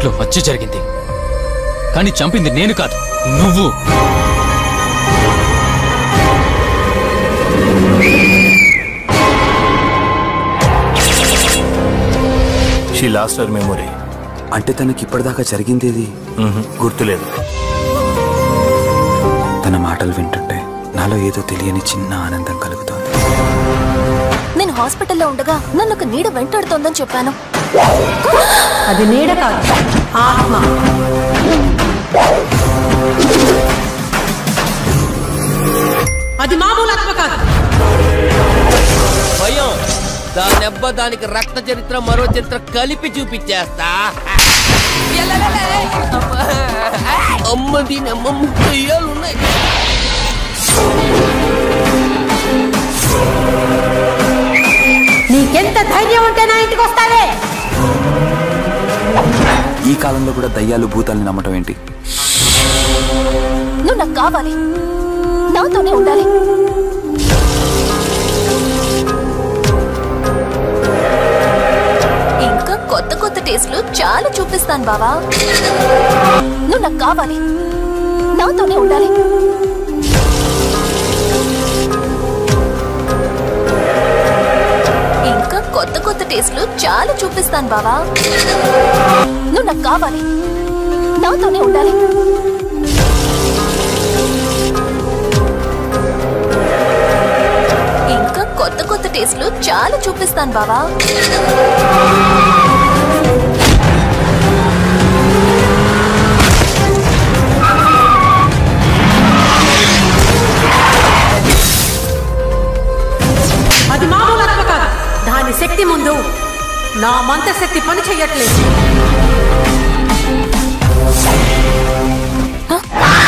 ఇంట్లో హత్య జరిగింది కానీ చంపింది నేను కాదు నువ్వు షీ లాస్ట్ హర్ మెమొరీ అంటే తనకి ఇప్పటిదాకా జరిగిందేది గుర్తులేదు తన మాటలు వింటుంటే నాలో ఏదో తెలియని చిన్న ఆనందం కలుగుతోంది నేను హాస్పిటల్లో ఉండగా నన్ను ఒక నీడ వెంటాడుతోందని చెప్పాను అది నీడ కాదు ఆత్మ అది మామూలు ఆత్మ కాదు భయం దానెబ్బ దానికి రక్త చరిత్ర మరో చరిత్ర కలిపి చూపించేస్తా ఎల్లెల్లెల్లే. అమ్మా. అమ్మ దీని అమ్మ ముప్పై ఏళ్ళు ఉన్నాయి నీకెంత ధైర్యం ఉంటే నా ఇంటికి వస్తావే ఈ కాలంలో కూడా దయ్యాలు భూతాల్ని నమ్మటం ఏంటి నువ్వు నాకు కావాలి నాతోనే ఉండాలి ఇంకా కొత్త కొత్త టేస్ట్లు చాలా చూపిస్తాను బావా నువ్వు నాకు కావాలి నాతోనే ఉండాలి ఇంకా కొత్త కొత్త టేస్ట్లు చాలా చూపిస్తాను బావా నువ్వు నాకు కావాలి నాతోనే ఉండాలి ఇంకా కొత్త కొత్త టేస్ట్లు చాలా చూపిస్తాను బావా అది మామూలు ఆత్మ కాదు దాని శక్తి ముందు నా మంత్రశక్తి పని చెయ్యట్లేదు ఆ!